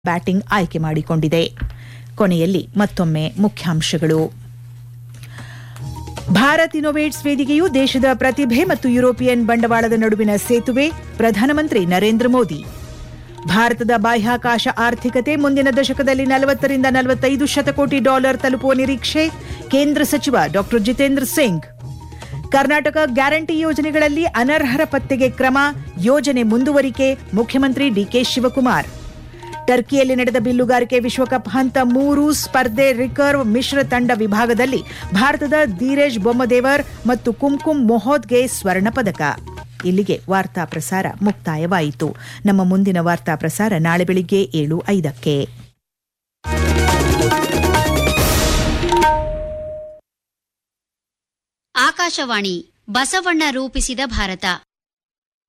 batting ಆಯ್ಕೆ ಮಾಡಿಕೊಂಡಿದೆ ಕೊನೆಯಲ್ಲಿ ಮತ್ತೊಮ್ಮೆ ಮುಖ್ಯಾಂಶಗಳು ಭಾರತ್ ಇನೋವೇಟ್ಸ್ ವೇದಿಕೆಯು ದೇಶದ ಪ್ರತಿಭೆ ಮತ್ತು ಯುರೋಪಿಯನ್ ಬಂಡವಾಳದ ನಡುವಿನ ಸೇತುವೆ ಪ್ರಧಾನಮಂತ್ರಿ ನರೇಂದ್ರ ಮೋದಿ ಭಾರತದ ಬಾಹ್ಯಾಕಾಶ ಆರ್ಥಿಕತೆ ಮುಂದಿನ ದಶಕದಲ್ಲಿ ನಲವತ್ತರಿಂದ ನಲವತ್ತೈದು ಶತಕೋಟಿ ಡಾಲರ್ ತಲುಪುವ ನಿರೀಕ್ಷೆ ಕೇಂದ್ರ ಸಚಿವ ಡಾ ಜಿತೇಂದ್ರ ಸಿಂಗ್ ಕರ್ನಾಟಕ ಗ್ಯಾರಂಟಿ ಯೋಜನೆಗಳಲ್ಲಿ ಅನರ್ಹರ ಪತ್ತೆಗೆ ಕ್ರಮ ಯೋಜನೆ ಮುಂದುವರಿಕೆ ಮುಖ್ಯಮಂತ್ರಿ ಡಿಕೆ ಶಿವಕುಮಾರ್ ಟರ್ಕಿಯಲ್ಲಿ ನಡೆದ ಬಿಲ್ಲುಗಾರಿಕೆ ವಿಶ್ವಕಪ್ ಹಂತ ಮೂರು ಸ್ಪರ್ಧೆ ರಿಕರ್ವ್ ಮಿಶ್ರ ತಂಡ ವಿಭಾಗದಲ್ಲಿ ಭಾರತದ ಧೀರೇಶ್ ಬೊಮ್ಮದೇವರ್ ಮತ್ತು ಕುಂಕುಮ್ ಮೊಹೋದ್ಗೆ ಸ್ವರ್ಣ ಪದಕ ಇಲ್ಲಿಗೆ ವಾರ್ತಾ ಪ್ರಸಾರ ಮುಕ್ತಾಯವಾಯಿತು ನಮ್ಮ ಮುಂದಿನ ವಾರ್ತಾ ಪ್ರಸಾರ ನಾಳೆ ಬೆಳಿಗ್ಗೆ ಏಳು ಐದಕ್ಕೆ ಆಕಾಶವಾಣಿ ಬಸವಣ್ಣ ರೂಪಿಸಿದ ಭಾರತ